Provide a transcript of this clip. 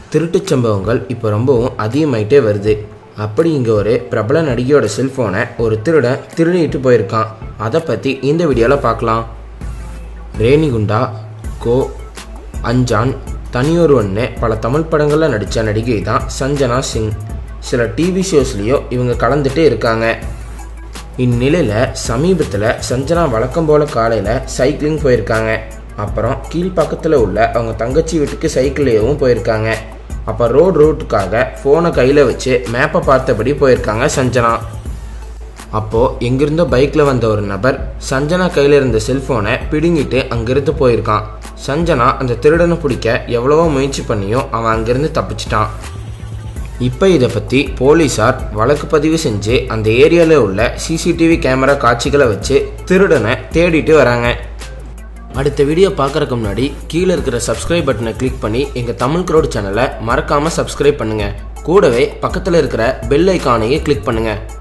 திருட்டுச் சம்பவங்கள் இப்போ ரொம்பவும் அதிகமாயிட்டே வருது அப்படி இங்கே ஒரு பிரபல நடிகையோட செல்ஃபோனை ஒரு திருடன் திருடிட்டு போயிருக்கான் அதை பற்றி இந்த வீடியோவில் பார்க்கலாம் ரேணிகுண்டா கோ அஞ்சான் தனியொருவன்னு பல தமிழ் படங்களில் நடித்த நடிகை தான் சஞ்சனா சிங் சில டிவி ஷோஸ்லேயும் இவங்க கலந்துட்டு இருக்காங்க இந்நிலையில் சமீபத்தில் சஞ்சனா வழக்கம் போல் காலையில் சைக்கிளிங் போயிருக்காங்க அப்புறம் கீழ்ப்பக்கத்தில் உள்ள அவங்க தங்கச்சி வீட்டுக்கு சைக்கிள்லேயும் போயிருக்காங்க அப்போ ரோட் ரூட்டுக்காக ஃபோனை கையில் வச்சு மேப்பை பார்த்தபடி போயிருக்காங்க சஞ்சனா அப்போது எங்கிருந்தோ பைக்கில் வந்த ஒரு நபர் சஞ்சனா கையில் இருந்த செல்ஃபோனை பிடுங்கிட்டு அங்கிருந்து போயிருக்கான் சஞ்சனா அந்த திருடனை பிடிக்க எவ்வளவோ முயற்சி பண்ணியும் அவன் அங்கிருந்து தப்பிச்சிட்டான் இப்போ இதை பற்றி போலீஸார் வழக்கு பதிவு செஞ்சு அந்த ஏரியாவில் உள்ள சிசிடிவி கேமரா காட்சிகளை வச்சு திருடனை தேடிட்டு வராங்க அடுத்த வீடியோ பார்க்குறக்கு முன்னாடி கீழே இருக்கிற சப்ஸ்கிரைப் பட்டனை கிளிக் பண்ணி எங்கள் தமிழ் க்ரோட் சேனலை மறக்காமல் சப்ஸ்கிரைப் பண்ணுங்கள் கூடவே பக்கத்தில் இருக்கிற பெல் ஐக்கானையும் கிளிக் பண்ணுங்கள்